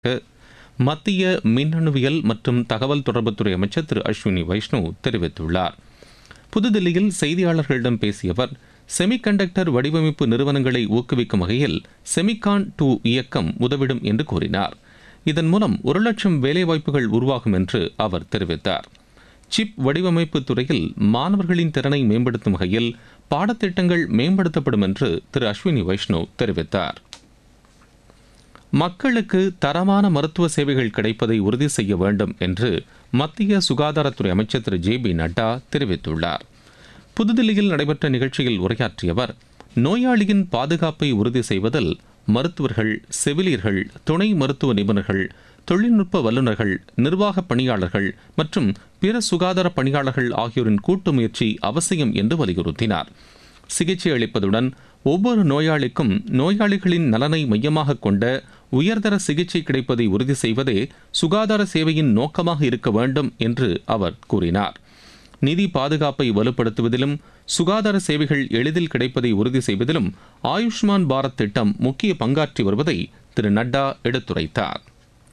மத்திய மின்னணுவியல் மற்றும் தகவல் தொடர்புத்துறை அமைச்சர் திரு அஸ்வினி வைஷ்ணவ் தெரிவித்துள்ளார் புதுதில்லியில் செய்தியாளர்களிடம் பேசிய அவர் செமிகண்டக்டர் வடிவமைப்பு நிறுவனங்களை ஊக்குவிக்கும் வகையில் செமிகான் டூ இயக்கம் உதவிடும் என்று கூறினார் இதன் மூலம் ஒரு லட்சம் வேலைவாய்ப்புகள் உருவாகும் என்று அவர் தெரிவித்தார் சிப் வடிவமைப்பு துறையில் மாணவர்களின் திறனை மேம்படுத்தும் வகையில் பாடத்திட்டங்கள் மேம்படுத்தப்படும் என்று திரு அஸ்வினி வைஷ்ணவ் தெரிவித்தார் மக்களுக்கு தரமான மருத்துவ சேவைகள் கிடைப்பதை உறுதி செய்ய வேண்டும் என்று மத்திய சுகாதாரத்துறை அமைச்சர் திரு ஜே பி நட்டா தெரிவித்துள்ளார் புதுதில்லியில் நடைபெற்ற நிகழ்ச்சியில் உரையாற்றிய அவர் நோயாளியின் பாதுகாப்பை உறுதி செய்வதில் மருத்துவர்கள் செவிலியர்கள் துணை மருத்துவ நிபுணர்கள் தொழில்நுட்ப வல்லுநர்கள் நிர்வாக பணியாளர்கள் மற்றும் பிற சுகாதார பணியாளர்கள் ஆகியோரின் கூட்டு முயற்சி அவசியம் என்று வலியுறுத்தினார் சிகிச்சை அளிப்பதுடன் ஒவ்வொரு நோயாளிக்கும் நோயாளிகளின் நலனை மையமாக கொண்ட உயர்தர சிகிச்சை கிடைப்பதை உறுதி செய்வதே சுகாதார சேவையின் நோக்கமாக இருக்க வேண்டும் என்று அவர் கூறினார் நிதி பாதுகாப்பை வலுப்படுத்துவதிலும் சுகாதார சேவைகள் எளிதில் கிடைப்பதை உறுதி செய்வதிலும் ஆயுஷ்மான் பாரத் திட்டம் முக்கிய பங்காற்றி வருவதை திரு நட்டா எடுத்துரைத்தார்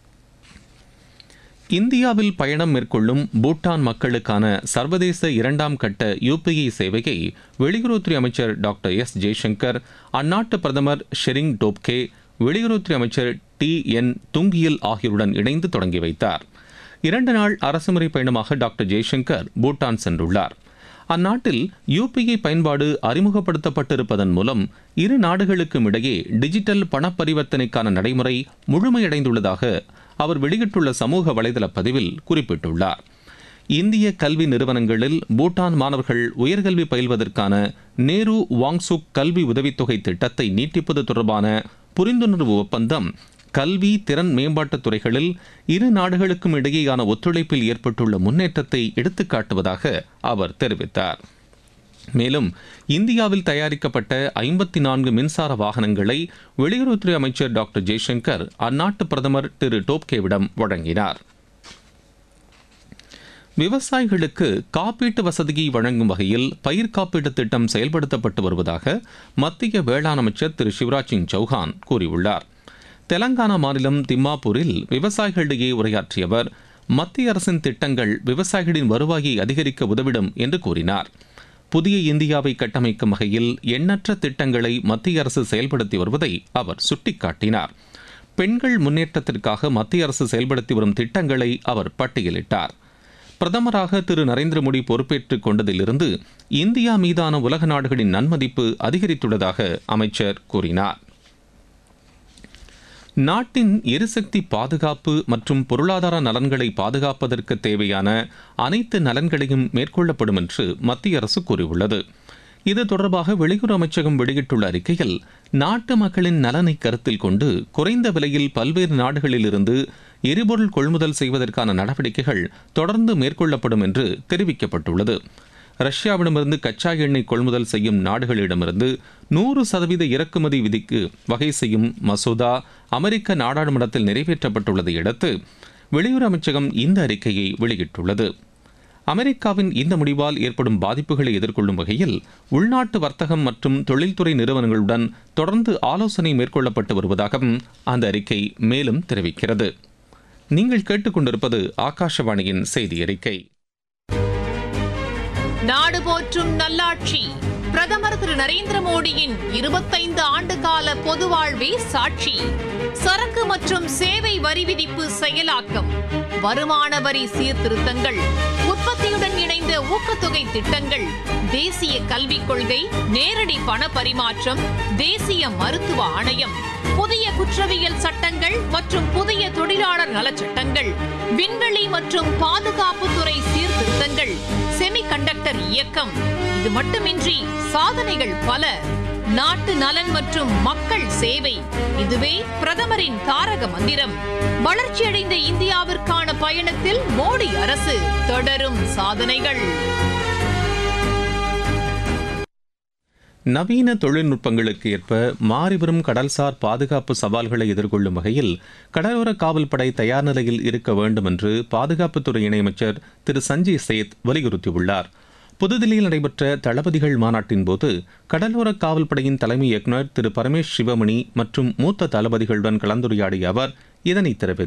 இந்தியாவில் பயணம் மேற்கொள்ளும் பூட்டான் மக்களுக்கான சர்வதேச இரண்டாம் கட்ட யுபிஐ சேவையை வெளியுறவுத்துறை அமைச்சர் டாக்டர் எஸ் ஜெய்சங்கர் அந்நாட்டு பிரதமர் ஷெரிங் டோப்கே வெளியுறவுத்துறை அமைச்சர் டி என் துங்கியல் ஆகியோருடன் இணைந்து தொடங்கி வைத்தார் இரண்டு நாள் அரசுமுறை பயணமாக டாக்டர் ஜெய்சங்கர் பூட்டான் சென்றுள்ளார் அந்நாட்டில் யுபிஐ பயன்பாடு அறிமுகப்படுத்தப்பட்டிருப்பதன் மூலம் இரு நாடுகளுக்கும் இடையே டிஜிட்டல் பண பரிவர்த்தனைக்கான நடைமுறை முழுமையடைந்துள்ளதாக அவர் வெளியிட்டுள்ள சமூக வலைதள பதிவில் குறிப்பிட்டுள்ளார் இந்திய கல்வி நிறுவனங்களில் பூட்டான் மாணவர்கள் உயர்கல்வி பயில்வதற்கான நேரு வாங்சுக் கல்வி உதவித்தொகை திட்டத்தை நீட்டிப்பது தொடர்பான புரிந்துணர்வு ஒப்பந்தம் கல்வி திறன் மேம்பாட்டுத் துறைகளில் இரு நாடுகளுக்கும் இடையேயான ஒத்துழைப்பில் ஏற்பட்டுள்ள முன்னேற்றத்தை எடுத்துக்காட்டுவதாக அவர் தெரிவித்தார் மேலும் இந்தியாவில் தயாரிக்கப்பட்ட ஐம்பத்தி நான்கு மின்சார வாகனங்களை வெளியுறவுத்துறை அமைச்சர் டாக்டர் ஜெய்சங்கர் அந்நாட்டு பிரதமர் திரு டோப்கேவிடம் வழங்கினார் விவசாயிகளுக்கு காப்பீட்டு வசதியை வழங்கும் வகையில் பயிர் காப்பீட்டு திட்டம் செயல்படுத்தப்பட்டு வருவதாக மத்திய வேளாண் அமைச்சர் திரு சிவராஜ் சிங் சௌஹான் கூறியுள்ளார் தெலங்கானா மாநிலம் திம்மாப்பூரில் விவசாயிகளிடையே உரையாற்றிய அவர் மத்திய அரசின் திட்டங்கள் விவசாயிகளின் வருவாயை அதிகரிக்க உதவிடும் என்று கூறினார் புதிய இந்தியாவை கட்டமைக்கும் வகையில் எண்ணற்ற திட்டங்களை மத்திய அரசு செயல்படுத்தி வருவதை அவர் சுட்டிக்காட்டினார் பெண்கள் முன்னேற்றத்திற்காக மத்திய அரசு செயல்படுத்தி வரும் திட்டங்களை அவர் பட்டியலிட்டார் பிரதமராக திரு நரேந்திர மோடி பொறுப்பேற்றுக் கொண்டதிலிருந்து இந்தியா மீதான உலக நாடுகளின் நன்மதிப்பு அதிகரித்துள்ளதாக அமைச்சர் கூறினார் நாட்டின் எரிசக்தி பாதுகாப்பு மற்றும் பொருளாதார நலன்களை பாதுகாப்பதற்கு தேவையான அனைத்து நலன்களையும் மேற்கொள்ளப்படும் என்று மத்திய அரசு கூறியுள்ளது இது தொடர்பாக வெளியுறவு அமைச்சகம் வெளியிட்டுள்ள அறிக்கையில் நாட்டு மக்களின் நலனை கருத்தில் கொண்டு குறைந்த விலையில் பல்வேறு நாடுகளிலிருந்து எரிபொருள் கொள்முதல் செய்வதற்கான நடவடிக்கைகள் தொடர்ந்து மேற்கொள்ளப்படும் என்று தெரிவிக்கப்பட்டுள்ளது ரஷ்யாவிடமிருந்து கச்சா எண்ணெய் கொள்முதல் செய்யும் நாடுகளிடமிருந்து நூறு சதவீத இறக்குமதி விதிக்கு வகை செய்யும் மசோதா அமெரிக்க நாடாளுமன்றத்தில் நிறைவேற்றப்பட்டுள்ளதை அடுத்து வெளியுறவு அமைச்சகம் இந்த அறிக்கையை வெளியிட்டுள்ளது அமெரிக்காவின் இந்த முடிவால் ஏற்படும் பாதிப்புகளை எதிர்கொள்ளும் வகையில் உள்நாட்டு வர்த்தகம் மற்றும் தொழில்துறை நிறுவனங்களுடன் தொடர்ந்து ஆலோசனை மேற்கொள்ளப்பட்டு வருவதாகவும் அந்த அறிக்கை மேலும் தெரிவிக்கிறது நீங்கள் கேட்டுக்கொண்டிருப்பது ஆகாஷவாணியின் செய்தி அறிக்கை நாடு போற்றும் நல்லாட்சி பிரதமர் திரு நரேந்திர மோடியின் இருபத்தைந்து ஆண்டு கால பொது வாழ்வே சாட்சி சரக்கு மற்றும் சேவை வரி விதிப்பு செயலாக்கம் வருமான வரி சீர்திருத்தங்கள் உற்பத்தியுடன் இணைந்த ஊக்கத்தொகை திட்டங்கள் தேசிய கல்விக் கொள்கை நேரடி பண பரிமாற்றம் தேசிய மருத்துவ ஆணையம் புதிய குற்றவியல் சட்டங்கள் மற்றும் புதிய தொழிலாளர் நலச்சட்டங்கள் விண்வெளி மற்றும் பாதுகாப்புத்துறை சீர்திருத்தங்கள் செமிகண்டக்டர் இயக்கம் இது மட்டுமின்றி சாதனைகள் பல நாட்டு நலன் மற்றும் மக்கள் சேவை இதுவே பிரதமரின் தாரக மந்திரம் வளர்ச்சியடைந்த இந்தியாவிற்கான பயணத்தில் மோடி அரசு தொடரும் சாதனைகள் நவீன தொழில்நுட்பங்களுக்கு ஏற்ப மாறிவரும் கடல்சார் பாதுகாப்பு சவால்களை எதிர்கொள்ளும் வகையில் கடலோர காவல்படை தயார் நிலையில் இருக்க வேண்டும் என்று பாதுகாப்புத்துறை இணையமைச்சர் திரு சஞ்சய் சேத் வலியுறுத்தியுள்ளார் புதுதில்லியில் நடைபெற்ற தளபதிகள் மாநாட்டின் போது கடலோர காவல்படையின் தலைமை இயக்குநர் திரு பரமேஷ் சிவமணி மற்றும் மூத்த தளபதிகளுடன் கலந்துரையாடிய அவர் இதனை தெரிவித்தார்